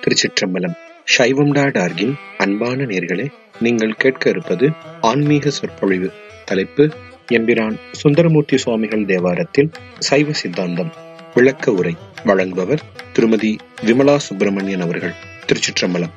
திருச்சிற்றம்பலம் சைவம் டாட் ஆர்கின் அன்பான நேர்களே நீங்கள் கேட்க இருப்பது ஆன்மீக சொற்பொழிவு தலைப்பு எம்பிரான் சுந்தரமூர்த்தி சுவாமிகள் தேவாரத்தில் சைவ சித்தாந்தம் விளக்க உரை வழங்குபவர் திருமதி விமலா சுப்பிரமணியன் அவர்கள் திருச்சிற்றம்பலம்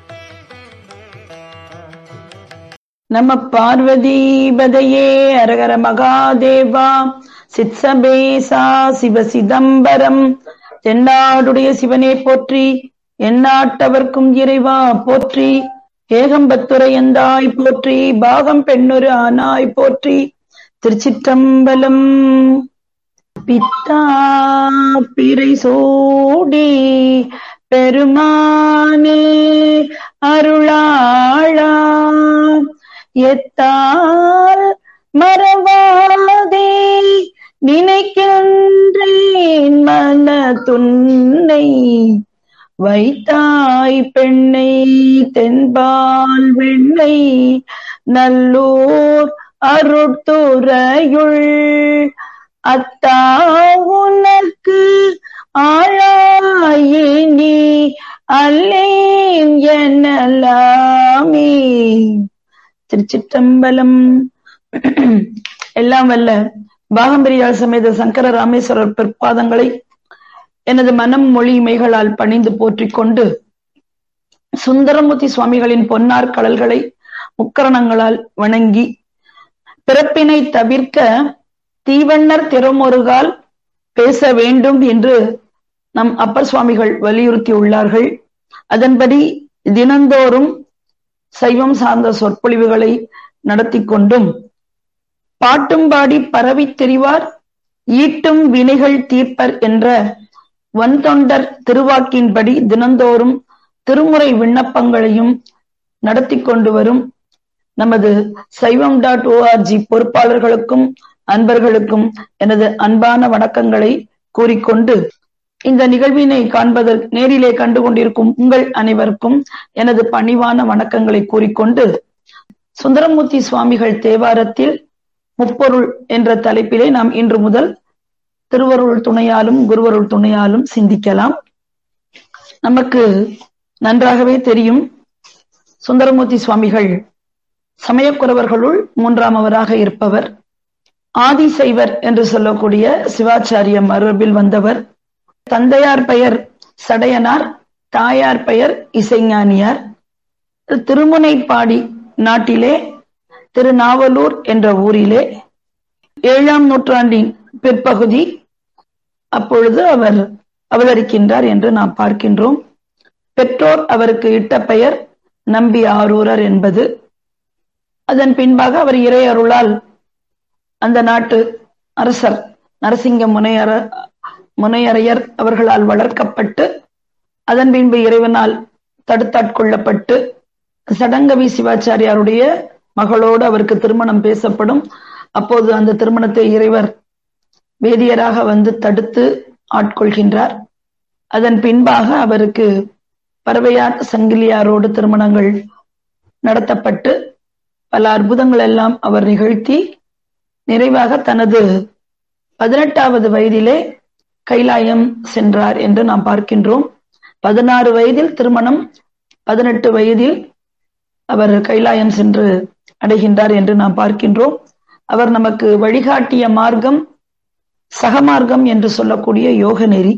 நம பார்வதிபதையே அரகர மகாதேவா சித்சபேசா சிவ சிதம்பரம் தென்னாடுடைய சிவனே போற்றி எந்நாட்டவர்க்கும் இறைவா போற்றி ஏகம்பத்துரையந்தாய் போற்றி பாகம் பெண்ணொரு ஆனாய் போற்றி திருச்சிற்றம்பலம் பித்தா பிறை சூடி பெருமானே அருளாளா எத்தால் மறவாதே நினைக்கின்றேன் மன துன்னை வைத்தாய் பெண்ணை தென்பால் வெண்ணை நல்லூர் அருட்டுறையுள் அத்தா உனக்கு ஆளாயினி அல்லேன் எனலாமே திருச்சிற்றம்பலம் எல்லாம் வல்ல பாகம்பரியால் சமேத சங்கர ராமேஸ்வரர் பிற்பாதங்களை எனது மனம் மொழி மெய்களால் பணிந்து போற்றிக் கொண்டு சுந்தரமூர்த்தி சுவாமிகளின் பொன்னார் கடல்களை முக்கரணங்களால் வணங்கி பிறப்பினை தவிர்க்க தீவண்ணர் திறமொருகால் பேச வேண்டும் என்று நம் அப்பர் சுவாமிகள் வலியுறுத்தி உள்ளார்கள் அதன்படி தினந்தோறும் சைவம் சார்ந்த சொற்பொழிவுகளை நடத்தி கொண்டும் பாட்டும் பாடி பரவி தெரிவார் ஈட்டும் வினைகள் தீர்ப்பர் என்ற வன்தொண்டர் திருவாக்கின்படி தினந்தோறும் திருமுறை விண்ணப்பங்களையும் நடத்தி கொண்டு வரும் நமது சைவம் டாட் ஓஆர்ஜி பொறுப்பாளர்களுக்கும் அன்பர்களுக்கும் எனது அன்பான வணக்கங்களை கூறிக்கொண்டு இந்த நிகழ்வினை காண்பதற்கு நேரிலே கண்டு கொண்டிருக்கும் உங்கள் அனைவருக்கும் எனது பணிவான வணக்கங்களை கூறிக்கொண்டு சுந்தரமூர்த்தி சுவாமிகள் தேவாரத்தில் முப்பொருள் என்ற தலைப்பிலே நாம் இன்று முதல் திருவருள் துணையாலும் குருவருள் துணையாலும் சிந்திக்கலாம் நமக்கு நன்றாகவே தெரியும் சுந்தரமூர்த்தி சுவாமிகள் சமயக்குறவர்களுள் மூன்றாமவராக இருப்பவர் ஆதிசைவர் என்று சொல்லக்கூடிய சிவாச்சாரிய மரபில் வந்தவர் தந்தையார் பெயர் சடையனார் தாயார் பெயர் இசைஞானியார் திருமுனைப்பாடி நாட்டிலே திருநாவலூர் என்ற ஊரிலே ஏழாம் நூற்றாண்டின் பிற்பகுதி அப்பொழுது அவர் அவதரிக்கின்றார் என்று நாம் பார்க்கின்றோம் பெற்றோர் அவருக்கு இட்ட பெயர் நம்பி ஆரூரர் என்பது அதன் பின்பாக அவர் இறை அருளால் அந்த நாட்டு அரசர் நரசிங்க முனையர முனையரையர் அவர்களால் வளர்க்கப்பட்டு அதன் பின்பு இறைவனால் தடுத்தாட்கொள்ளப்பட்டு சடங்கவி சிவாச்சாரியாருடைய மகளோடு அவருக்கு திருமணம் பேசப்படும் அப்போது அந்த திருமணத்தை இறைவர் வேதியராக வந்து தடுத்து ஆட்கொள்கின்றார் அதன் பின்பாக அவருக்கு பறவையார் சங்கிலியாரோடு திருமணங்கள் நடத்தப்பட்டு பல அற்புதங்கள் எல்லாம் அவர் நிகழ்த்தி நிறைவாக தனது பதினெட்டாவது வயதிலே கைலாயம் சென்றார் என்று நாம் பார்க்கின்றோம் பதினாறு வயதில் திருமணம் பதினெட்டு வயதில் அவர் கைலாயம் சென்று அடைகின்றார் என்று நாம் பார்க்கின்றோம் அவர் நமக்கு வழிகாட்டிய மார்க்கம் சகமார்க்கம் என்று சொல்லக்கூடிய யோக நெறி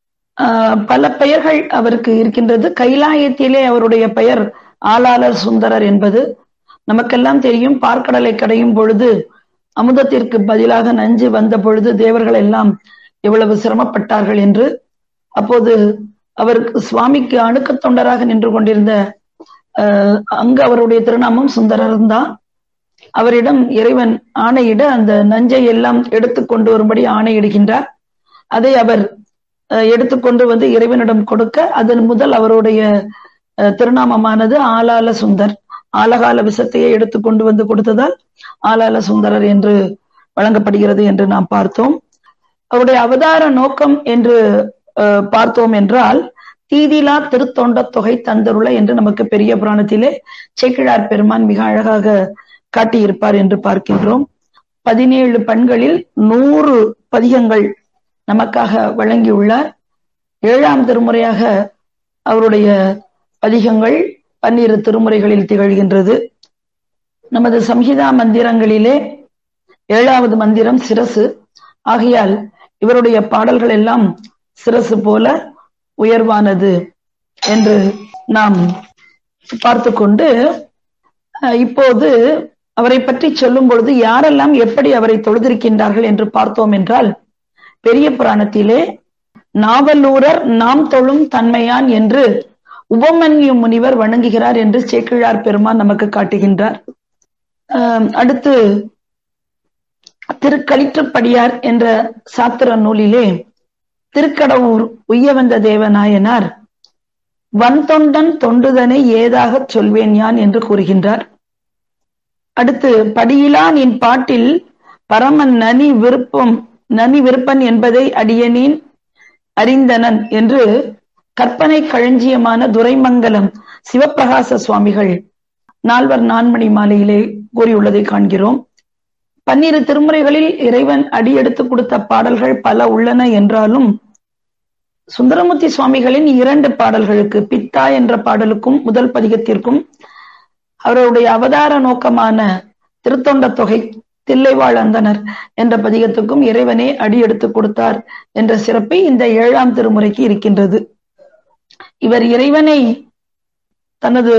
பல பெயர்கள் அவருக்கு இருக்கின்றது கைலாயத்திலே அவருடைய பெயர் ஆளாளர் சுந்தரர் என்பது நமக்கெல்லாம் தெரியும் பார்க்கடலை கடையும் பொழுது அமுதத்திற்கு பதிலாக நஞ்சு வந்த பொழுது தேவர்கள் எல்லாம் எவ்வளவு சிரமப்பட்டார்கள் என்று அப்போது அவருக்கு சுவாமிக்கு அணுக்க தொண்டராக நின்று கொண்டிருந்த அங்கு அவருடைய திருநாமம் சுந்தரர் தான் அவரிடம் இறைவன் ஆணையிட அந்த நஞ்சை எல்லாம் எடுத்து கொண்டு வரும்படி ஆணையிடுகின்றார் அதை அவர் எடுத்துக்கொண்டு வந்து இறைவனிடம் கொடுக்க அதன் முதல் அவருடைய திருநாமமானது ஆலால சுந்தர் ஆலகால விஷத்தையே எடுத்து கொண்டு வந்து கொடுத்ததால் ஆலால சுந்தரர் என்று வழங்கப்படுகிறது என்று நாம் பார்த்தோம் அவருடைய அவதார நோக்கம் என்று பார்த்தோம் என்றால் தீதிலா திருத்தொண்ட தொகை தந்தருள என்று நமக்கு பெரிய புராணத்திலே சேக்கிழார் பெருமான் மிக அழகாக காட்டியிருப்பார் என்று பார்க்கின்றோம் பதினேழு பண்களில் நூறு பதிகங்கள் நமக்காக வழங்கியுள்ளார் ஏழாம் திருமுறையாக அவருடைய பதிகங்கள் பன்னிரு திருமுறைகளில் திகழ்கின்றது நமது சம்ஹிதா மந்திரங்களிலே ஏழாவது மந்திரம் சிரசு ஆகையால் இவருடைய பாடல்கள் எல்லாம் சிரசு போல உயர்வானது என்று நாம் பார்த்து கொண்டு இப்போது அவரை பற்றி சொல்லும் பொழுது யாரெல்லாம் எப்படி அவரை தொழுதிருக்கின்றார்கள் என்று பார்த்தோம் என்றால் பெரிய புராணத்திலே நாவலூரர் நாம் தொழும் தன்மையான் என்று உபமன்யு முனிவர் வணங்குகிறார் என்று சேக்கிழார் பெருமான் நமக்கு காட்டுகின்றார் அடுத்து திருக்களிற்றுப்படியார் என்ற சாத்திர நூலிலே திருக்கடவுர் உய்யவந்த தேவநாயனார் வன்தொண்டன் தொண்டுதனை ஏதாக சொல்வேன் யான் என்று கூறுகின்றார் அடுத்து படியிலா நின் பாட்டில் பரமன் நனி விருப்பம் நனி விருப்பன் என்பதை அடியனின் அறிந்தனன் என்று கற்பனை களஞ்சியமான துரைமங்கலம் சிவப்பிரகாச சுவாமிகள் நால்வர் நான்மணி மாலையிலே கூறியுள்ளதை காண்கிறோம் பன்னிரு திருமுறைகளில் இறைவன் அடியெடுத்து கொடுத்த பாடல்கள் பல உள்ளன என்றாலும் சுந்தரமூர்த்தி சுவாமிகளின் இரண்டு பாடல்களுக்கு பித்தா என்ற பாடலுக்கும் முதல் பதிகத்திற்கும் அவருடைய அவதார நோக்கமான திருத்தொண்ட தொகை தில்லைவாழ் அந்தனர் என்ற பதிகத்துக்கும் இறைவனே அடியெடுத்து கொடுத்தார் என்ற சிறப்பை இந்த ஏழாம் திருமுறைக்கு இருக்கின்றது இவர் இறைவனை தனது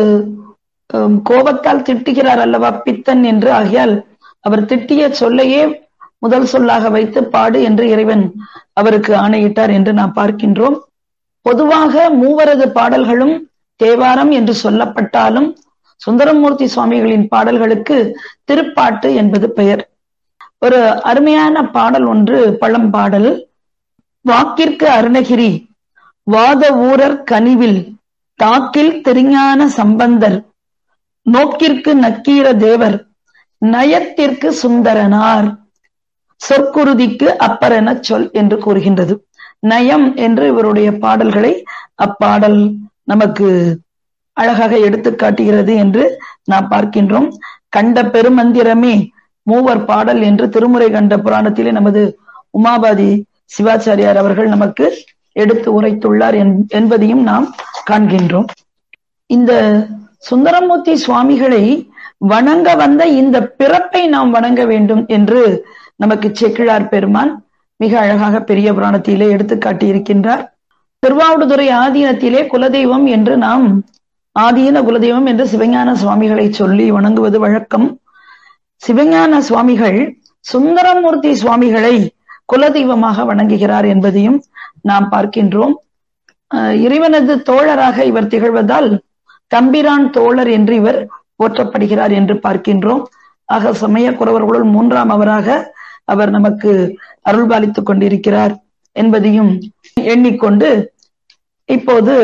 கோபத்தால் திட்டுகிறார் அல்லவா பித்தன் என்று ஆகியால் அவர் திட்டிய சொல்லையே முதல் சொல்லாக வைத்து பாடு என்று இறைவன் அவருக்கு ஆணையிட்டார் என்று நாம் பார்க்கின்றோம் பொதுவாக மூவரது பாடல்களும் தேவாரம் என்று சொல்லப்பட்டாலும் சுந்தரமூர்த்தி சுவாமிகளின் பாடல்களுக்கு திருப்பாட்டு என்பது பெயர் ஒரு அருமையான பாடல் ஒன்று பழம்பாடல் வாக்கிற்கு அருணகிரி வாத ஊரர் கனிவில் தாக்கில் திருஞான சம்பந்தர் நோக்கிற்கு நக்கீர தேவர் நயத்திற்கு சுந்தரனார் சொற்குருதிக்கு அப்பரென சொல் என்று கூறுகின்றது நயம் என்று இவருடைய பாடல்களை அப்பாடல் நமக்கு அழகாக எடுத்து காட்டுகிறது என்று நாம் பார்க்கின்றோம் கண்ட பெருமந்திரமே மூவர் பாடல் என்று திருமுறை கண்ட புராணத்திலே நமது உமாபாதி சிவாச்சாரியார் அவர்கள் நமக்கு எடுத்து உரைத்துள்ளார் என்பதையும் நாம் காண்கின்றோம் இந்த சுந்தரமூர்த்தி சுவாமிகளை வணங்க வந்த இந்த பிறப்பை நாம் வணங்க வேண்டும் என்று நமக்கு செக்கிழார் பெருமான் மிக அழகாக பெரிய புராணத்திலே எடுத்து காட்டியிருக்கின்றார் திருவாவடுதுறை ஆதீனத்திலே குலதெய்வம் என்று நாம் ஆதீன குலதெய்வம் என்று சிவஞான சுவாமிகளை சொல்லி வணங்குவது வழக்கம் சிவஞான சுவாமிகள் சுந்தரமூர்த்தி சுவாமிகளை குலதெய்வமாக வணங்குகிறார் என்பதையும் நாம் பார்க்கின்றோம் இறைவனது தோழராக இவர் திகழ்வதால் தம்பிரான் தோழர் என்று இவர் போற்றப்படுகிறார் என்று பார்க்கின்றோம் ஆக சமய குறவர்களுள் மூன்றாம் அவராக அவர் நமக்கு அருள்பாலித்துக் கொண்டிருக்கிறார் என்பதையும் எண்ணிக்கொண்டு இப்போது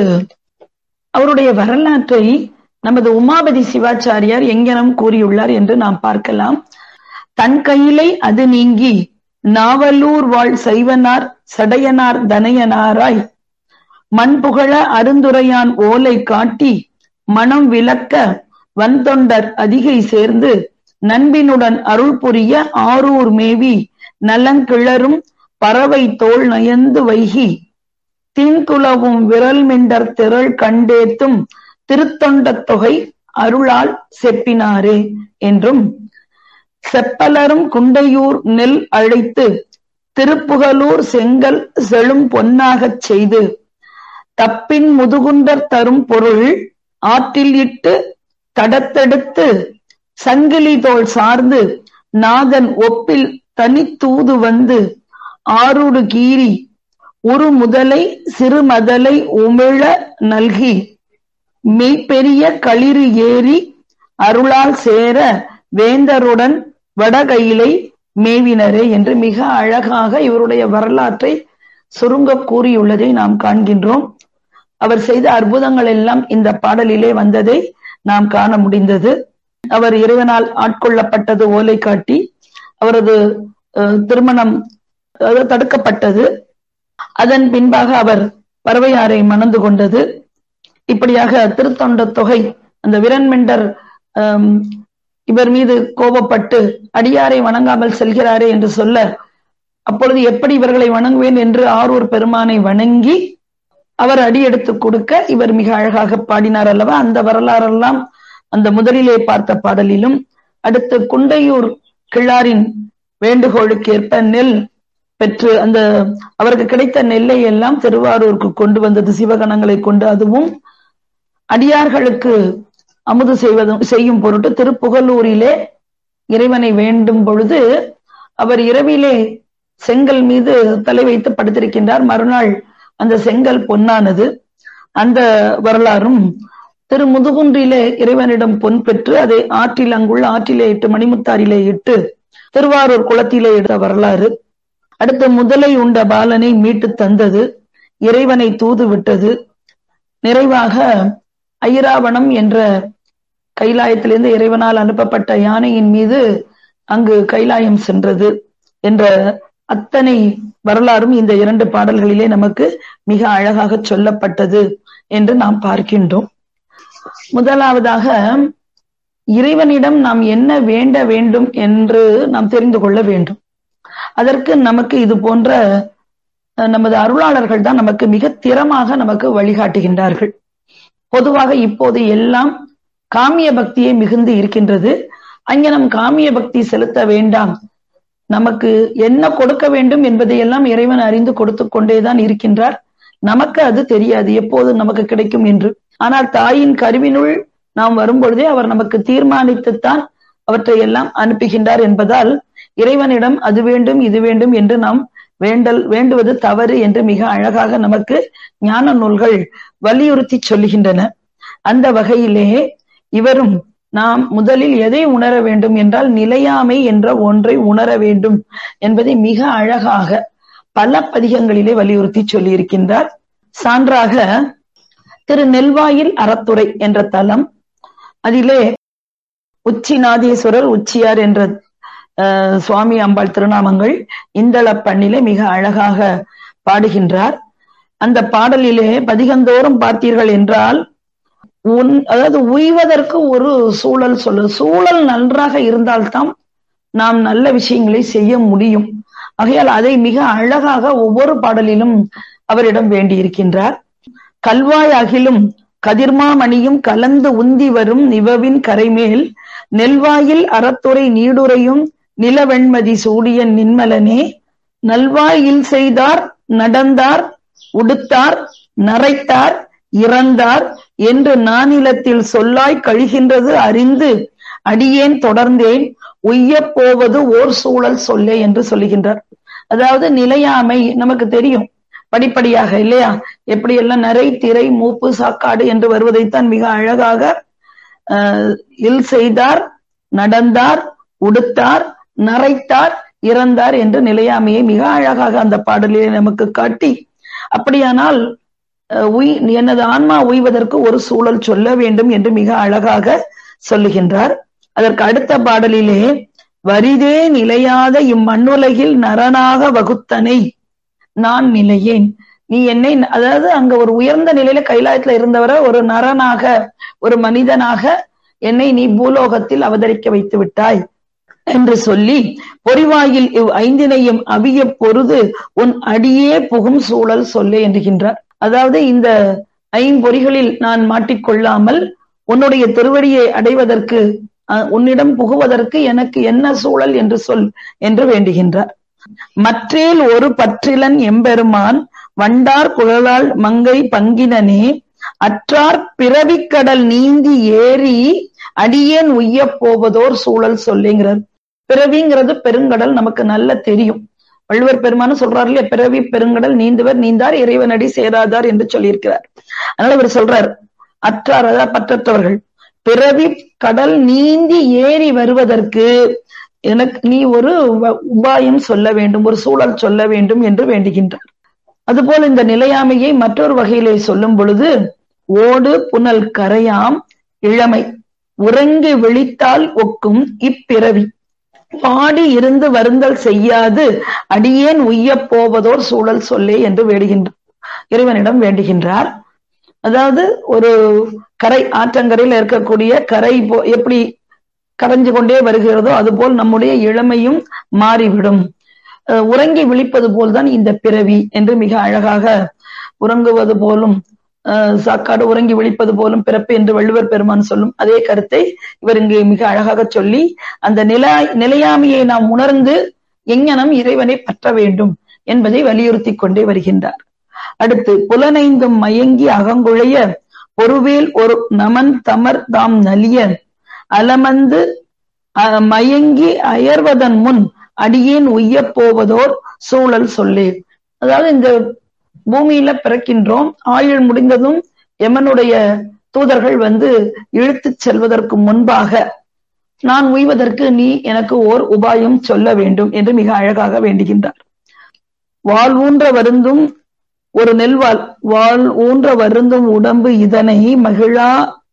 அவருடைய வரலாற்றை நமது உமாபதி சிவாச்சாரியார் எங்கனம் கூறியுள்ளார் என்று நாம் பார்க்கலாம் தன் கையிலை அது நீங்கி நாவலூர் வாழ் சைவனார் சடையனார் தனையனாராய் மண்புகழ அருந்துரையான் ஓலை காட்டி மனம் விளக்க வன்தொண்டர் அதிகை சேர்ந்து நண்பினுடன் அருள் புரிய ஆரூர் மேவி நலங்கிளரும் பறவை தோல் நயந்து வைகி தின்குலவும் விரல் மிண்டர் திரள் கண்டேத்தும் திருத்தொண்ட தொகை அருளால் செப்பினாரே என்றும் செப்பலரும் குண்டையூர் நெல் அழைத்து திருப்புகலூர் செங்கல் செழும் பொன்னாகச் செய்து தப்பின் முதுகுண்டர் தரும் பொருள் ஆற்றில் இட்டு தடத்தெடுத்து சங்கிலி தோல் சார்ந்து நாதன் ஒப்பில் தனித்தூது வந்து ஆறுடு கீறி உரு முதலை சிறுமதலை உமிழ நல்கி மெய்ப்பெரிய களிறு ஏறி அருளால் சேர வேந்தருடன் வடகையிலை மேவினரே என்று மிக அழகாக இவருடைய வரலாற்றை சுருங்க கூறியுள்ளதை நாம் காண்கின்றோம் அவர் செய்த அற்புதங்கள் எல்லாம் இந்த பாடலிலே வந்ததை நாம் காண முடிந்தது அவர் இறைவனால் ஆட்கொள்ளப்பட்டது ஓலை காட்டி அவரது திருமணம் தடுக்கப்பட்டது அதன் பின்பாக அவர் பறவையாரை மணந்து கொண்டது இப்படியாக திருத்தொண்ட தொகை அந்த விரண்மெண்டர் இவர் மீது கோபப்பட்டு அடியாரை வணங்காமல் செல்கிறாரே என்று சொல்ல அப்பொழுது எப்படி இவர்களை வணங்குவேன் என்று ஆரூர் பெருமானை வணங்கி அவர் அடி எடுத்து கொடுக்க இவர் மிக அழகாக பாடினார் அல்லவா அந்த வரலாறெல்லாம் அந்த முதலிலே பார்த்த பாடலிலும் அடுத்து குண்டையூர் கிழாரின் வேண்டுகோளுக்கு ஏற்ப நெல் பெற்று அந்த அவருக்கு கிடைத்த நெல்லை எல்லாம் திருவாரூருக்கு கொண்டு வந்தது சிவகணங்களை கொண்டு அதுவும் அடியார்களுக்கு அமுது செய்வதும் செய்யும் பொருட்டு திருப்புகலூரிலே இறைவனை வேண்டும் பொழுது அவர் இரவிலே செங்கல் மீது தலை வைத்து படுத்திருக்கின்றார் மறுநாள் அந்த செங்கல் பொன்னானது அந்த வரலாறும் திரு முதுகுன்றிலே இறைவனிடம் பொன் பெற்று அதை ஆற்றில் அங்குள்ள ஆற்றிலே இட்டு மணிமுத்தாரிலே இட்டு திருவாரூர் குளத்திலே எடுத்த வரலாறு அடுத்து முதலை உண்ட பாலனை மீட்டு தந்தது இறைவனை தூது விட்டது நிறைவாக ஐராவணம் என்ற கைலாயத்திலிருந்து இறைவனால் அனுப்பப்பட்ட யானையின் மீது அங்கு கைலாயம் சென்றது என்ற அத்தனை வரலாறும் இந்த இரண்டு பாடல்களிலே நமக்கு மிக அழகாக சொல்லப்பட்டது என்று நாம் பார்க்கின்றோம் முதலாவதாக இறைவனிடம் நாம் என்ன வேண்ட வேண்டும் என்று நாம் தெரிந்து கொள்ள வேண்டும் அதற்கு நமக்கு இது போன்ற நமது அருளாளர்கள் தான் நமக்கு மிக திறமாக நமக்கு வழிகாட்டுகின்றார்கள் பொதுவாக இப்போது எல்லாம் காமிய பக்தியே மிகுந்து இருக்கின்றது அங்கே நம் காமிய பக்தி செலுத்த வேண்டாம் நமக்கு என்ன கொடுக்க வேண்டும் என்பதையெல்லாம் இறைவன் அறிந்து கொடுத்து கொண்டேதான் இருக்கின்றார் நமக்கு அது தெரியாது எப்போது நமக்கு கிடைக்கும் என்று ஆனால் தாயின் கருவினுள் நாம் வரும்பொழுதே அவர் நமக்கு தீர்மானித்துத்தான் அவற்றை எல்லாம் அனுப்புகின்றார் என்பதால் இறைவனிடம் அது வேண்டும் இது வேண்டும் என்று நாம் வேண்டல் வேண்டுவது தவறு என்று மிக அழகாக நமக்கு ஞான நூல்கள் வலியுறுத்தி சொல்லுகின்றன அந்த வகையிலே இவரும் நாம் முதலில் எதை உணர வேண்டும் என்றால் நிலையாமை என்ற ஒன்றை உணர வேண்டும் என்பதை மிக அழகாக பல பதிகங்களிலே வலியுறுத்தி சொல்லியிருக்கின்றார் சான்றாக திரு நெல்வாயில் அறத்துறை என்ற தலம் அதிலே உச்சிநாதீஸ்வரர் உச்சியார் என்ற சுவாமி அம்பாள் திருநாமங்கள் இந்தள பண்ணிலே மிக அழகாக பாடுகின்றார் அந்த பாடலிலே பதிகந்தோறும் பார்த்தீர்கள் என்றால் உன் அதாவது உய்வதற்கு ஒரு சூழல் சொல்லு சூழல் நன்றாக இருந்தால்தான் நாம் நல்ல விஷயங்களை செய்ய முடியும் ஆகையால் அதை மிக அழகாக ஒவ்வொரு பாடலிலும் அவரிடம் வேண்டியிருக்கின்றார் கல்வாய் அகிலும் கதிர்மாமணியும் கலந்து உந்தி வரும் நிவவின் கரைமேல் நெல்வாயில் அறத்துறை நீடுரையும் நிலவெண்மதி சூடிய நின்மலனே நல்வாயில் செய்தார் நடந்தார் உடுத்தார் நரைத்தார் இறந்தார் என்று நானிலத்தில் சொல்லாய் கழிகின்றது அறிந்து அடியேன் தொடர்ந்தேன் உய்யப் போவது ஓர் சூழல் சொல்லே என்று சொல்லுகின்றார் அதாவது நிலையாமை நமக்கு தெரியும் படிப்படியாக இல்லையா எப்படி எல்லாம் நிறை திரை மூப்பு சாக்காடு என்று வருவதைத்தான் மிக அழகாக இல் செய்தார் நடந்தார் உடுத்தார் நரைத்தார் இறந்தார் என்று நிலையாமையை மிக அழகாக அந்த பாடலிலே நமக்கு காட்டி அப்படியானால் உய் எனது ஆன்மா உய்வதற்கு ஒரு சூழல் சொல்ல வேண்டும் என்று மிக அழகாக சொல்லுகின்றார் அதற்கு அடுத்த பாடலிலே வரிதே நிலையாத இம்மண்ணுலகில் நரனாக வகுத்தனை நான் நிலையேன் நீ என்னை அதாவது அங்க ஒரு உயர்ந்த நிலையில கைலாயத்துல இருந்தவரை ஒரு நரனாக ஒரு மனிதனாக என்னை நீ பூலோகத்தில் அவதரிக்க வைத்து விட்டாய் என்று சொல்லி பொறிவாயில் இவ் ஐந்தினையும் அவிய பொருது உன் அடியே புகும் சூழல் சொல்லே என்கின்றார் அதாவது இந்த ஐம்பொறிகளில் நான் மாட்டிக்கொள்ளாமல் உன்னுடைய திருவடியை அடைவதற்கு உன்னிடம் புகுவதற்கு எனக்கு என்ன சூழல் என்று சொல் என்று வேண்டுகின்றார் மற்றேல் ஒரு பற்றிலன் எம்பெருமான் வண்டார் குழலால் மங்கை பங்கினனே அற்றார் பிறவிக்கடல் நீந்தி ஏறி அடியேன் உய்ய போவதோர் சூழல் சொல்லுங்கிறார் பிறவிங்கிறது பெருங்கடல் நமக்கு நல்ல தெரியும் வள்ளுவர் பெருமானும் சொல்றாரு இல்லையா பிறவி பெருங்கடல் நீந்துவர் நீந்தார் இறைவனடி சேராதார் என்று சொல்லியிருக்கிறார் அதனால இவர் சொல்றார் அற்றார் அதாவது பற்றற்றவர்கள் பிறவி கடல் நீந்தி ஏறி வருவதற்கு எனக்கு நீ ஒரு உபாயம் சொல்ல வேண்டும் ஒரு சூழல் சொல்ல வேண்டும் என்று வேண்டுகின்றார் அதுபோல் இந்த நிலையாமையை மற்றொரு வகையிலே சொல்லும் பொழுது ஓடு புனல் கரையாம் இளமை உறங்கி விழித்தால் ஒக்கும் இப்பிறவி பாடி இருந்து வருந்தல் செய்யாது அடியேன் உய்யப் போவதோர் சூழல் சொல்லே என்று வேடுகின்றார் இறைவனிடம் வேண்டுகின்றார் அதாவது ஒரு கரை ஆற்றங்கரையில் இருக்கக்கூடிய கரை போ எப்படி கரைஞ்சு கொண்டே வருகிறதோ அதுபோல் நம்முடைய இளமையும் மாறிவிடும் உறங்கி விழிப்பது போல்தான் இந்த பிறவி என்று மிக அழகாக உறங்குவது போலும் சாக்காடு உறங்கி விழிப்பது போலும் பிறப்பு என்று வள்ளுவர் பெருமான் சொல்லும் அதே கருத்தை இவர் இங்கு மிக அழகாக சொல்லி அந்த நிலா நிலையாமையை நாம் உணர்ந்து எங்ஙனம் இறைவனை பற்ற வேண்டும் என்பதை வலியுறுத்தி கொண்டே வருகின்றார் அடுத்து புலனைந்தும் மயங்கி அகங்குழைய பொறுவேல் ஒரு நமன் தமர் தாம் நலிய அலமந்து மயங்கி அயர்வதன் முன் அடியேன் உய்ய போவதோர் சூழல் சொல்லே அதாவது இந்த பூமியில பிறக்கின்றோம் ஆயுள் முடிந்ததும் எமனுடைய தூதர்கள் வந்து இழுத்து செல்வதற்கு முன்பாக நான் உய்வதற்கு நீ எனக்கு ஓர் உபாயம் சொல்ல வேண்டும் என்று மிக அழகாக வேண்டுகின்றார் வாழ் ஊன்ற வருந்தும் ஒரு நெல்வாள் வாழ் ஊன்ற வருந்தும் உடம்பு இதனை மகிழா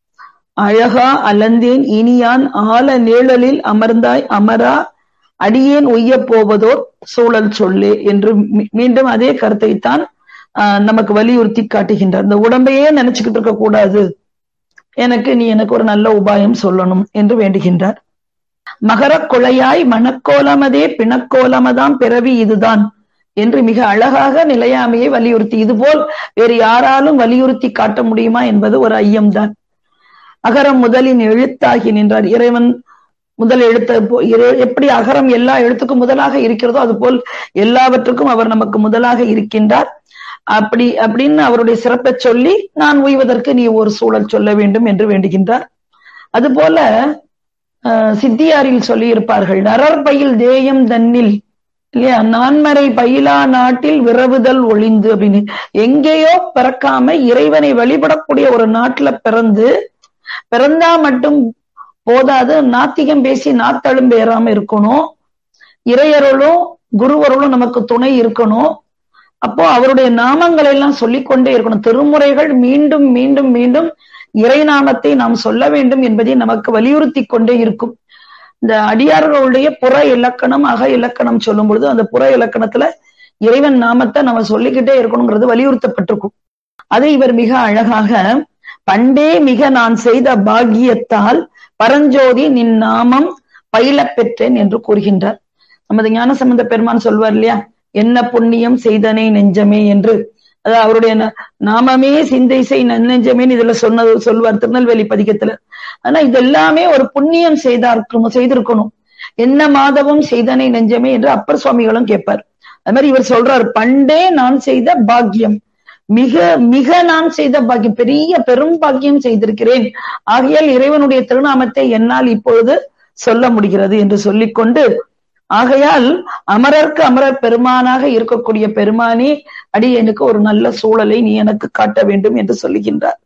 அழகா அலந்தேன் இனியான் ஆல நிழலில் அமர்ந்தாய் அமரா அடியேன் உய்ய போவதோர் சூழல் சொல்லே என்று மீண்டும் அதே கருத்தை தான் நமக்கு வலியுறுத்தி காட்டுகின்றார் இந்த உடம்பையே நினைச்சுக்கிட்டு இருக்க கூடாது எனக்கு நீ எனக்கு ஒரு நல்ல உபாயம் சொல்லணும் என்று வேண்டுகின்றார் மகர குழையாய் மணக்கோலமதே பிணக்கோலமதாம் பிறவி இதுதான் என்று மிக அழகாக நிலையாமையை வலியுறுத்தி இதுபோல் வேறு யாராலும் வலியுறுத்தி காட்ட முடியுமா என்பது ஒரு ஐயம்தான் அகரம் முதலின் எழுத்தாகி நின்றார் இறைவன் முதல் எழுத்த எப்படி அகரம் எல்லா எழுத்துக்கும் முதலாக இருக்கிறதோ அதுபோல் எல்லாவற்றுக்கும் அவர் நமக்கு முதலாக இருக்கின்றார் அப்படி அப்படின்னு அவருடைய சிறப்பை சொல்லி நான் உய்வதற்கு நீ ஒரு சூழல் சொல்ல வேண்டும் என்று வேண்டுகின்றார் அதுபோல சித்தியாரில் சொல்லி இருப்பார்கள் நரர் பயில் தேயம் தன்னில் இல்லையா நான்மறை பயிலா நாட்டில் விரவுதல் ஒளிந்து அப்படின்னு எங்கேயோ பிறக்காம இறைவனை வழிபடக்கூடிய ஒரு நாட்டுல பிறந்து பிறந்தா மட்டும் போதாது நாத்திகம் பேசி நாத்தழும் பேராம இருக்கணும் இறையருளும் குருவருளும் நமக்கு துணை இருக்கணும் அப்போ அவருடைய நாமங்களை எல்லாம் சொல்லிக்கொண்டே இருக்கணும் திருமுறைகள் மீண்டும் மீண்டும் மீண்டும் இறை நாமத்தை நாம் சொல்ல வேண்டும் என்பதை நமக்கு வலியுறுத்தி கொண்டே இருக்கும் இந்த அடியார்களுடைய புற இலக்கணம் அக இலக்கணம் சொல்லும் பொழுது அந்த புற இலக்கணத்துல இறைவன் நாமத்தை நம்ம சொல்லிக்கிட்டே இருக்கணுங்கிறது வலியுறுத்தப்பட்டிருக்கும் அதை இவர் மிக அழகாக பண்டே மிக நான் செய்த பாக்கியத்தால் பரஞ்சோதி நின் நாமம் பயில பெற்றேன் என்று கூறுகின்றார் நமது ஞானசம்பந்த பெருமான் சொல்வார் இல்லையா என்ன புண்ணியம் செய்தனே நெஞ்சமே என்று அதாவது அவருடைய நாமமே சிந்தை செய் நெஞ்சமேன்னு இதுல சொன்னது சொல்வார் திருநெல்வேலி பதிகத்துல ஆனா இது எல்லாமே ஒரு புண்ணியம் செய்தா இருக்கணும் செய்திருக்கணும் என்ன மாதவம் செய்தனை நெஞ்சமே என்று அப்பர் சுவாமிகளும் கேட்பார் அது மாதிரி இவர் சொல்றார் பண்டே நான் செய்த பாக்கியம் மிக மிக நான் செய்த பாக்கியம் பெரிய பெரும் பாக்கியம் செய்திருக்கிறேன் ஆகையால் இறைவனுடைய திருநாமத்தை என்னால் இப்பொழுது சொல்ல முடிகிறது என்று சொல்லிக்கொண்டு ஆகையால் அமரர்க்கு அமரர் பெருமானாக இருக்கக்கூடிய பெருமானே அடி எனக்கு ஒரு நல்ல சூழலை நீ எனக்கு காட்ட வேண்டும் என்று சொல்லுகின்றார்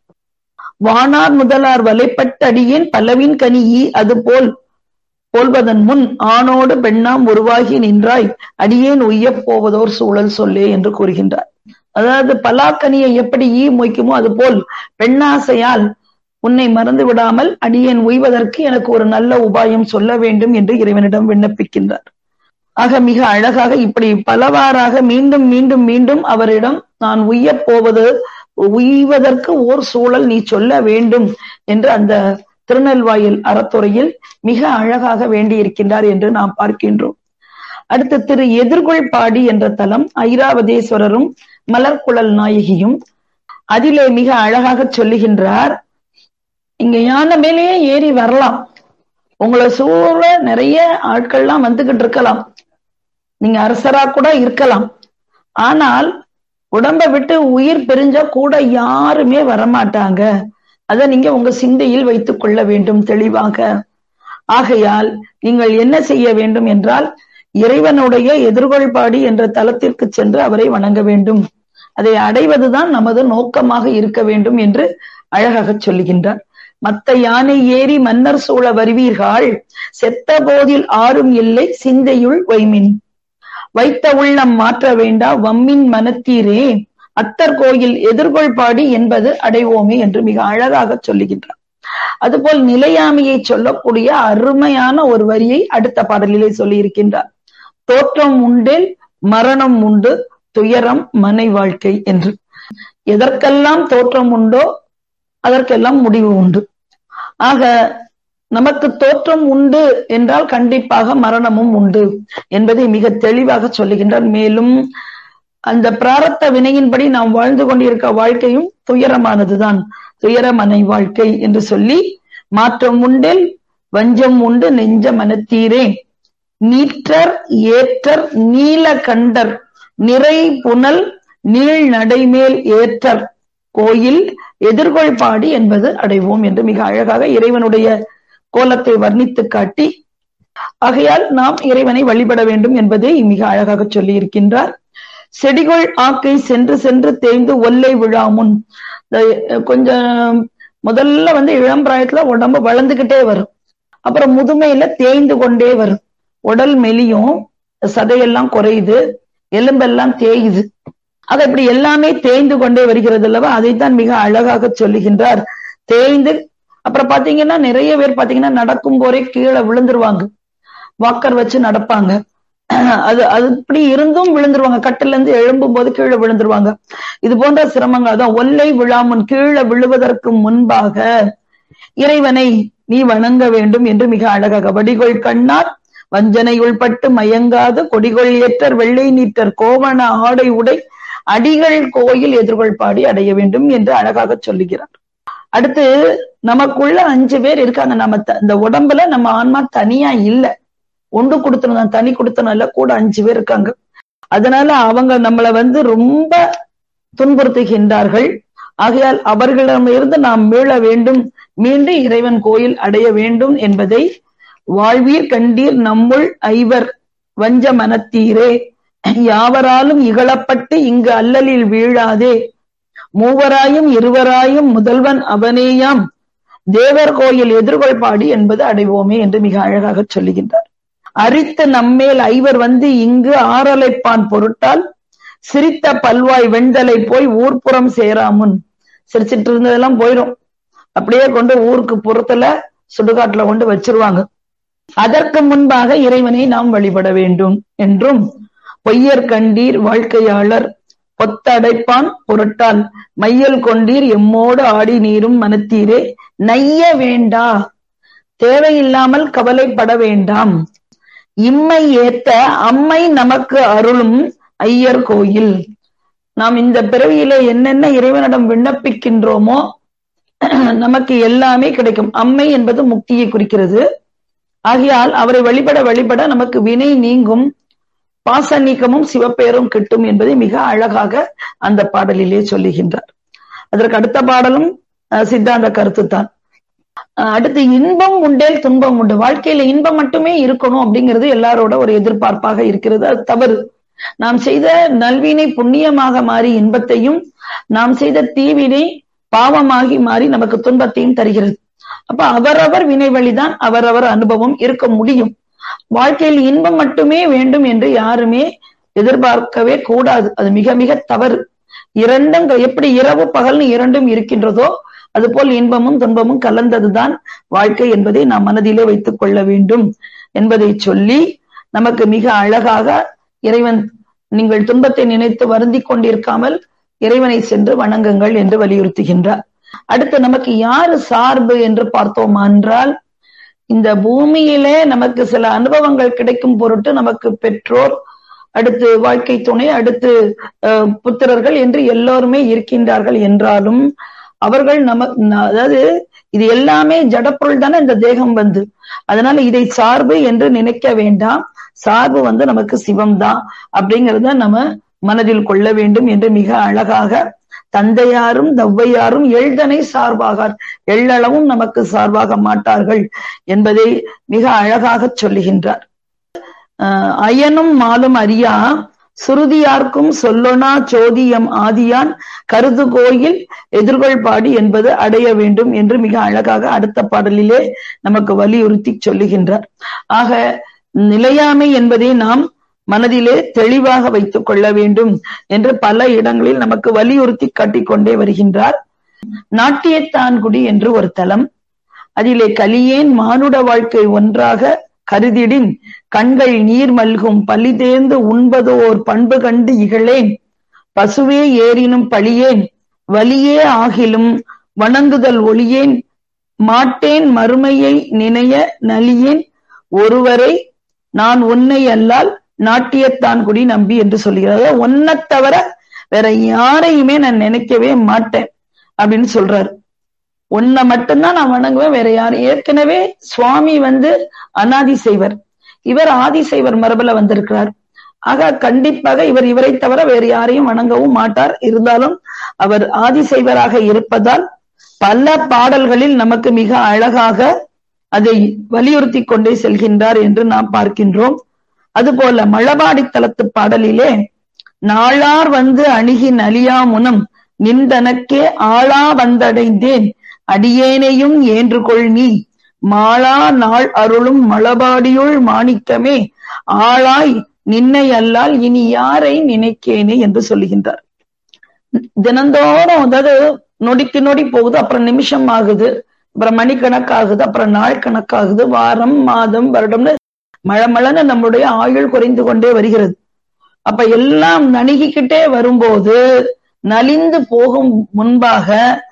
வானார் முதலார் வலைப்பட்ட அடியேன் பலவின் கனியி அது போல் போல்வதன் முன் ஆணோடு பெண்ணாம் உருவாகி நின்றாய் அடியேன் உய்யப் போவதோர் சூழல் சொல்லே என்று கூறுகின்றார் அதாவது பலாக்கனியை எப்படி ஈ மொய்க்குமோ அது போல் பெண்ணாசையால் உன்னை மறந்து விடாமல் அடியேன் உய்வதற்கு எனக்கு ஒரு நல்ல உபாயம் சொல்ல வேண்டும் என்று இறைவனிடம் விண்ணப்பிக்கின்றார் ஆக மிக அழகாக இப்படி பலவாறாக மீண்டும் மீண்டும் மீண்டும் அவரிடம் நான் உய்யப் போவது உய்வதற்கு ஓர் சூழல் நீ சொல்ல வேண்டும் என்று அந்த திருநெல்வாயில் அறத்துறையில் மிக அழகாக வேண்டியிருக்கின்றார் என்று நாம் பார்க்கின்றோம் அடுத்து திரு எதிர்கொள் பாடி என்ற தலம் ஐராவதேஸ்வரரும் மலர்குழல் நாயகியும் அதிலே மிக அழகாக சொல்லுகின்றார் இங்க யானை மேலேயே ஏறி வரலாம் உங்களை சூழ நிறைய ஆட்கள்லாம் வந்துகிட்டு இருக்கலாம் நீங்க அரசரா கூட இருக்கலாம் ஆனால் உடம்ப விட்டு உயிர் பிரிஞ்சா கூட யாருமே வரமாட்டாங்க அதை நீங்க உங்க சிந்தையில் வைத்துக் கொள்ள வேண்டும் தெளிவாக ஆகையால் நீங்கள் என்ன செய்ய வேண்டும் என்றால் இறைவனுடைய எதிர்கொள்பாடி என்ற தலத்திற்கு சென்று அவரை வணங்க வேண்டும் அதை அடைவதுதான் நமது நோக்கமாக இருக்க வேண்டும் என்று அழகாக சொல்லுகின்றார் மத்த யானை ஏறி மன்னர் சூழ வருவீர்கள் செத்த போதில் ஆறும் இல்லை சிந்தையுள் வைமின் வைத்த உள்ளம் மாற்ற வேண்டா வம்மின் மனத்தீரே அத்தர் கோயில் எதிர்கொள்பாடி என்பது அடைவோமே என்று மிக அழகாக சொல்லுகின்றார் அதுபோல் நிலையாமையை சொல்லக்கூடிய அருமையான ஒரு வரியை அடுத்த பாடலிலே சொல்லி இருக்கின்றார் தோற்றம் உண்டில் மரணம் உண்டு துயரம் மனை வாழ்க்கை என்று எதற்கெல்லாம் தோற்றம் உண்டோ அதற்கெல்லாம் முடிவு உண்டு ஆக நமக்கு தோற்றம் உண்டு என்றால் கண்டிப்பாக மரணமும் உண்டு என்பதை மிக தெளிவாக சொல்லுகின்றார் மேலும் அந்த பிராரத்த வினையின்படி நாம் வாழ்ந்து கொண்டிருக்க வாழ்க்கையும் துயரமானதுதான் துயரமனை வாழ்க்கை என்று சொல்லி மாற்றம் உண்டில் வஞ்சம் உண்டு நெஞ்ச மனத்தீரே நீற்றர் ஏற்றர் நீல கண்டர் நிறை புனல் நீள் நடைமேல் ஏற்றர் கோயில் எதிர்கொள் பாடி என்பது அடைவோம் என்று மிக அழகாக இறைவனுடைய கோலத்தை வர்ணித்து காட்டி ஆகையால் நாம் இறைவனை வழிபட வேண்டும் என்பதை மிக அழகாக சொல்லி இருக்கின்றார் செடிகொள் ஆக்கை சென்று சென்று தேய்ந்து ஒல்லை விழாமுன் கொஞ்சம் முதல்ல வந்து இளம் பிராயத்துல உடம்பு வளர்ந்துகிட்டே வரும் அப்புறம் முதுமையில தேய்ந்து கொண்டே வரும் உடல் மெலியும் சதையெல்லாம் குறையுது எலும்பெல்லாம் தேயுது அது அப்படி எல்லாமே தேய்ந்து கொண்டே வருகிறது அல்லவா அதைத்தான் மிக அழகாக சொல்லுகின்றார் தேய்ந்து அப்புறம் பாத்தீங்கன்னா நிறைய பேர் பாத்தீங்கன்னா நடக்கும் போரே கீழே விழுந்துருவாங்க வாக்கர் வச்சு நடப்பாங்க அது அது இப்படி இருந்தும் விழுந்துருவாங்க கட்டில இருந்து எழும்பும் போது கீழே விழுந்துருவாங்க இது போன்ற சிரமங்கள் அதான் ஒல்லை விழாமுன் கீழே விழுவதற்கு முன்பாக இறைவனை நீ வணங்க வேண்டும் என்று மிக அழகாக வடிகொள் கண்ணார் வஞ்சனை உள்பட்டு மயங்காது கொடிகொள் ஏற்றர் வெள்ளை நீட்டர் கோவண ஆடை உடை அடிகள் கோயில் எதிர்கொள் பாடி அடைய வேண்டும் என்று அழகாக சொல்லுகிறார் அடுத்து நமக்குள்ள அஞ்சு பேர் இருக்காங்க நம்ம இந்த உடம்புல நம்ம ஆன்மா தனியா இல்ல ஒன்று கொடுத்தணும் தனி கொடுத்தனும் இல்ல கூட அஞ்சு பேர் இருக்காங்க அதனால அவங்க நம்மளை வந்து ரொம்ப துன்புறுத்துகின்றார்கள் ஆகையால் அவர்களிடமிருந்து நாம் மீள வேண்டும் மீண்டும் இறைவன் கோயில் அடைய வேண்டும் என்பதை வாழ்வீர் கண்டீர் நம்முள் ஐவர் வஞ்ச மனத்தீரே யாவராலும் இகழப்பட்டு இங்கு அல்லலில் வீழாதே மூவராயும் இருவராயும் முதல்வன் அவனேயாம் தேவர் கோயில் எதிர்கொள்பாடி என்பது அடைவோமே என்று மிக அழகாக சொல்லுகின்றார் அரித்து நம்மேல் ஐவர் வந்து இங்கு ஆறலைப்பான் பொருட்டால் சிரித்த பல்வாய் வெண்தலை போய் ஊர்ப்புறம் சேராமுன் சிரிச்சிட்டு இருந்ததெல்லாம் போயிடும் அப்படியே கொண்டு ஊருக்கு புறத்துல சுடுகாட்டுல கொண்டு வச்சிருவாங்க அதற்கு முன்பாக இறைவனை நாம் வழிபட வேண்டும் என்றும் பொய்யர் கண்டீர் வாழ்க்கையாளர் பொத்தடைப்பான் பொருட்டால் மையல் கொண்டீர் எம்மோடு ஆடி நீரும் மனத்தீரே நைய வேண்டா தேவையில்லாமல் கவலைப்பட வேண்டாம் இம்மை ஏத்த அம்மை நமக்கு அருளும் ஐயர் கோயில் நாம் இந்த பிறவியிலே என்னென்ன இறைவனிடம் விண்ணப்பிக்கின்றோமோ நமக்கு எல்லாமே கிடைக்கும் அம்மை என்பது முக்தியை குறிக்கிறது ஆகையால் அவரை வழிபட வழிபட நமக்கு வினை நீங்கும் பாச நீக்கமும் சிவப்பேரும் கிட்டும் என்பதை மிக அழகாக அந்த பாடலிலே சொல்லுகின்றார் அதற்கு அடுத்த பாடலும் சித்தாந்த கருத்து தான் அடுத்து இன்பம் உண்டேல் துன்பம் உண்டு வாழ்க்கையில இன்பம் மட்டுமே இருக்கணும் அப்படிங்கிறது எல்லாரோட ஒரு எதிர்பார்ப்பாக இருக்கிறது அது தவறு நாம் செய்த நல்வினை புண்ணியமாக மாறி இன்பத்தையும் நாம் செய்த தீவினை பாவமாகி மாறி நமக்கு துன்பத்தையும் தருகிறது அப்ப அவரவர் வினை வழிதான் அவரவர் அனுபவம் இருக்க முடியும் வாழ்க்கையில் இன்பம் மட்டுமே வேண்டும் என்று யாருமே எதிர்பார்க்கவே கூடாது அது மிக மிக தவறு இரண்டும் எப்படி இரவு பகல்னு இரண்டும் இருக்கின்றதோ அதுபோல் இன்பமும் துன்பமும் கலந்ததுதான் வாழ்க்கை என்பதை நாம் மனதிலே வைத்துக் கொள்ள வேண்டும் என்பதை சொல்லி நமக்கு மிக அழகாக இறைவன் நீங்கள் துன்பத்தை நினைத்து வருந்திக் கொண்டிருக்காமல் இறைவனை சென்று வணங்குங்கள் என்று வலியுறுத்துகின்றார் அடுத்து நமக்கு யாரு சார்பு என்று பார்த்தோமா என்றால் இந்த பூமியிலே நமக்கு சில அனுபவங்கள் கிடைக்கும் பொருட்டு நமக்கு பெற்றோர் அடுத்து வாழ்க்கை துணை அடுத்து புத்திரர்கள் என்று எல்லோருமே இருக்கின்றார்கள் என்றாலும் அவர்கள் நம அதாவது இது எல்லாமே ஜடப்பொருள் தானே இந்த தேகம் வந்து அதனால இதை சார்பு என்று நினைக்க வேண்டாம் சார்பு வந்து நமக்கு சிவம் தான் அப்படிங்கிறத நம்ம மனதில் கொள்ள வேண்டும் என்று மிக அழகாக தந்தையாரும் தவ்வையாரும் எழ்தனை சார்பாகார் எள்ளளவும் நமக்கு சார்பாக மாட்டார்கள் என்பதை மிக அழகாக சொல்லுகின்றார் அயனும் மாலும் அறியா சுருதியார்க்கும் சொல்லொனா சோதியம் ஆதியான் கருது கோயில் எதிர்கொள்பாடு என்பது அடைய வேண்டும் என்று மிக அழகாக அடுத்த பாடலிலே நமக்கு வலியுறுத்தி சொல்லுகின்றார் ஆக நிலையாமை என்பதை நாம் மனதிலே தெளிவாக வைத்துக் கொள்ள வேண்டும் என்று பல இடங்களில் நமக்கு வலியுறுத்தி காட்டிக்கொண்டே வருகின்றார் நாட்டியத்தான்குடி என்று ஒரு தலம் அதிலே கலியேன் மானுட வாழ்க்கை ஒன்றாக கருதிடின் கண்கள் நீர் மல்கும் பலிதேர்ந்து உண்பதோர் பண்பு கண்டு இகழேன் பசுவே ஏறினும் பழியேன் வலியே ஆகிலும் வணங்குதல் ஒளியேன் மாட்டேன் மறுமையை நினைய நலியேன் ஒருவரை நான் உன்னை அல்லால் நாட்டியத்தான் குடி நம்பி என்று சொல்கிறார் ஒன்ன தவிர வேற யாரையுமே நான் நினைக்கவே மாட்டேன் அப்படின்னு சொல்றாரு உன்னை மட்டும்தான் நான் வணங்குவேன் வேற யாரும் ஏற்கனவே சுவாமி வந்து அனாதி செய்வர் இவர் ஆதிசைவர் மரபுல வந்திருக்கிறார் ஆக கண்டிப்பாக இவர் இவரை தவிர வேறு யாரையும் வணங்கவும் மாட்டார் இருந்தாலும் அவர் ஆதிசைவராக இருப்பதால் பல பாடல்களில் நமக்கு மிக அழகாக அதை வலியுறுத்தி கொண்டே செல்கின்றார் என்று நாம் பார்க்கின்றோம் அதுபோல மழபாடி தலத்து பாடலிலே நாளார் வந்து அணுகின் அழியாமுனம் நின்றனக்கே ஆளா வந்தடைந்தேன் அடியேனையும் ஏன்று கொள் நீ மாளா நாள் அருளும் மலபாடியுள் மாணிக்கமே ஆளாய் நின்னை அல்லால் இனி யாரை நினைக்கேனே என்று சொல்லுகின்றார் தினந்தோறும் அதாவது நொடிக்கு நொடி போகுது அப்புறம் நிமிஷம் ஆகுது அப்புறம் மணிக்கணக்காகுது அப்புறம் நாள் கணக்காகுது வாரம் மாதம் வருடம்னு மழமழன்னு நம்முடைய ஆயுள் குறைந்து கொண்டே வருகிறது அப்ப எல்லாம் நணுகிக்கிட்டே வரும்போது நலிந்து போகும் முன்பாக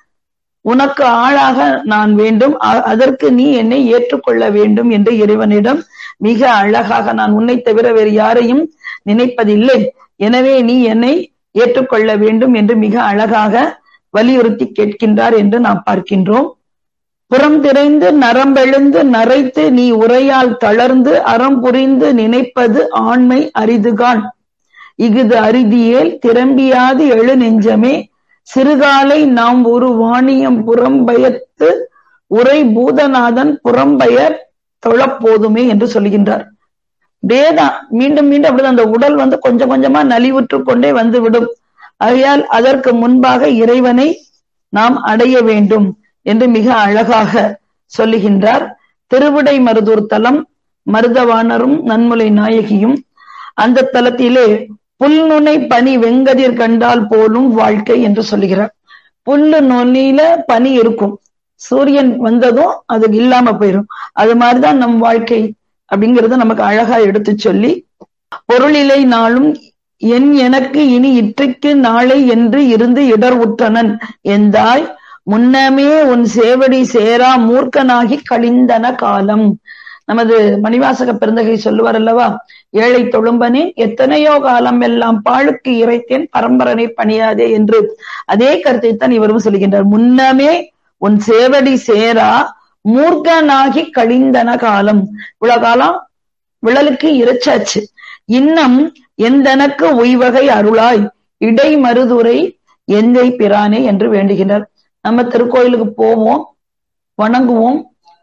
உனக்கு ஆளாக நான் வேண்டும் அதற்கு நீ என்னை ஏற்றுக்கொள்ள வேண்டும் என்று இறைவனிடம் மிக அழகாக நான் உன்னை தவிர வேறு யாரையும் நினைப்பதில்லை எனவே நீ என்னை ஏற்றுக்கொள்ள வேண்டும் என்று மிக அழகாக வலியுறுத்தி கேட்கின்றார் என்று நாம் பார்க்கின்றோம் புறம் திரைந்து நரம்பெழுந்து நரைத்து நீ உரையால் தளர்ந்து அறம் புரிந்து நினைப்பது ஆண்மை அரிதுகான் இஃது அரிதியேல் திரம்பியாது எழு நெஞ்சமே சிறுகாலை நாம் ஒரு வாணியம் புறம்பயத்து உரை பூதநாதன் புறம்பெயர் தொழப்போதுமே என்று சொல்கின்றார் அப்படியேதான் மீண்டும் மீண்டும் அப்படிதான் அந்த உடல் வந்து கொஞ்சம் கொஞ்சமா நலிவுற்று கொண்டே வந்து விடும் ஆகையால் அதற்கு முன்பாக இறைவனை நாம் அடைய வேண்டும் என்று மிக அழகாக சொல்லுகின்றார் திருவிடை மருதூர் தலம் மருதவாணரும் நன்முலை நாயகியும் அந்த தலத்திலே புல்நுனை பனி வெங்கதிர் கண்டால் போலும் வாழ்க்கை என்று சொல்லுகிறார் புல்லு நுனியில பனி இருக்கும் சூரியன் வந்ததும் அது இல்லாம போயிடும் அது மாதிரிதான் நம் வாழ்க்கை அப்படிங்கறத நமக்கு அழகா எடுத்து சொல்லி பொருளிலை நாளும் என் எனக்கு இனி இற்றைக்கு நாளை என்று இருந்து இடர் உற்றனன் எந்தாய் முன்னமே உன் சேவடி சேரா மூர்க்கனாகி கழிந்தன காலம் நமது மணிவாசக பெருந்தகை சொல்லுவார் அல்லவா ஏழை தொழும்பனே எத்தனையோ காலம் எல்லாம் பாழுக்கு இறைத்தேன் பரம்பரனை பணியாதே என்று அதே கருத்தை தான் இவரும் சொல்கின்றார் முன்னமே உன் சேவடி சேரா மூர்க்கனாகி கழிந்தன காலம் இவ்வளவு காலம் விழலுக்கு இறைச்சாச்சு இன்னும் எந்தனக்கு உய்வகை அருளாய் இடை மருதுரை எந்தை பிரானே என்று வேண்டுகின்றார் நம்ம திருக்கோயிலுக்கு போவோம் வணங்குவோம்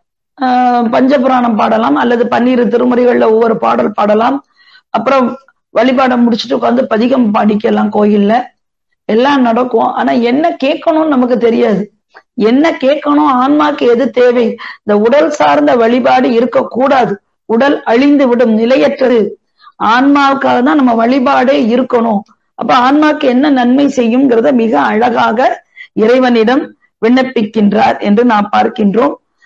பஞ்சபுராணம் பாடலாம் அல்லது பன்னிரு திருமுறைகள்ல ஒவ்வொரு பாடல் பாடலாம் அப்புறம் வழிபாடம் முடிச்சுட்டு உட்காந்து பதிகம் பாடிக்கலாம் கோயில்ல எல்லாம் நடக்கும் ஆனா என்ன கேட்கணும்னு நமக்கு தெரியாது என்ன கேட்கணும் ஆன்மாக்கு எது தேவை இந்த உடல் சார்ந்த வழிபாடு இருக்கக்கூடாது உடல் அழிந்து விடும் நிலையற்றது ஆன்மாவுக்காக தான் நம்ம வழிபாடே இருக்கணும் அப்ப ஆன்மாக்கு என்ன நன்மை செய்யுங்கிறத மிக அழகாக இறைவனிடம் விண்ணப்பிக்கின்றார் என்று நாம் பார்க்கின்றோம்